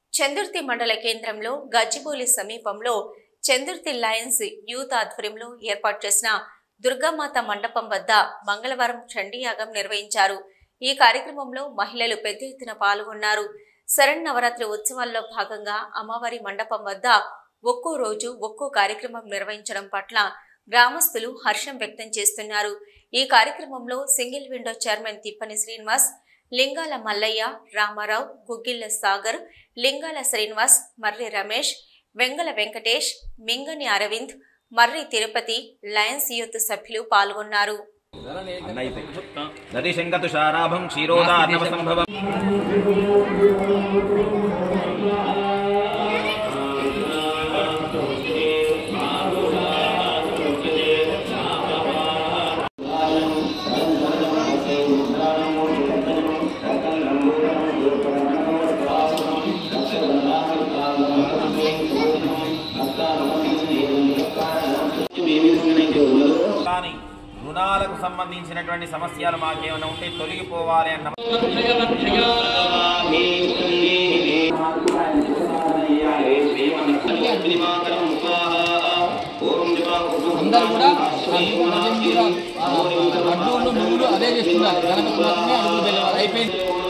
చందుర్తి మండల కేంద్రంలో గచ్చిబౌలి సమీపంలో చందుర్తి లయన్స్ యూత్ ఆధ్వర్యంలో ఏర్పాటు చేసిన దుర్గామాత మండపం వద్ద మంగళవారం చండీయాగం నిర్వహించారు ఈ కార్యక్రమంలో మహిళలు పెద్ద ఎత్తున పాల్గొన్నారు శరణ్ నవరాత్రి ఉత్సవాల్లో భాగంగా అమ్మవారి మండపం వద్ద ఒక్కో రోజు ఒక్కో కార్యక్రమం నిర్వహించడం పట్ల గ్రామస్తులు హర్షం వ్యక్తం చేస్తున్నారు ఈ కార్యక్రమంలో single window chairman Thippani Srinivas Lingala Mallaiah Ramarao Guggilla Sagar Lingala Srinivas Marri Ramesh Vengala Venkatesh Mingani Aravind Marri Tirupati Lions Youth సభ్యులు పాల్గొన్నారు అన్నైతే నదిశంకతుషారాభం క్షీరోదార్ణవ సంభవం కానీ రుణాలకు సంబంధించినటువంటి సమస్యలు మాకేమైనా ఉంటే తొలగిపోవాలి అన్న అందరూ కూడా అడ్డూళ్ళు నువ్వులు అదే చేస్తున్నారు గణపతి మాత్రమే అడుగులు వెళ్ళేవారు అయిపోయింది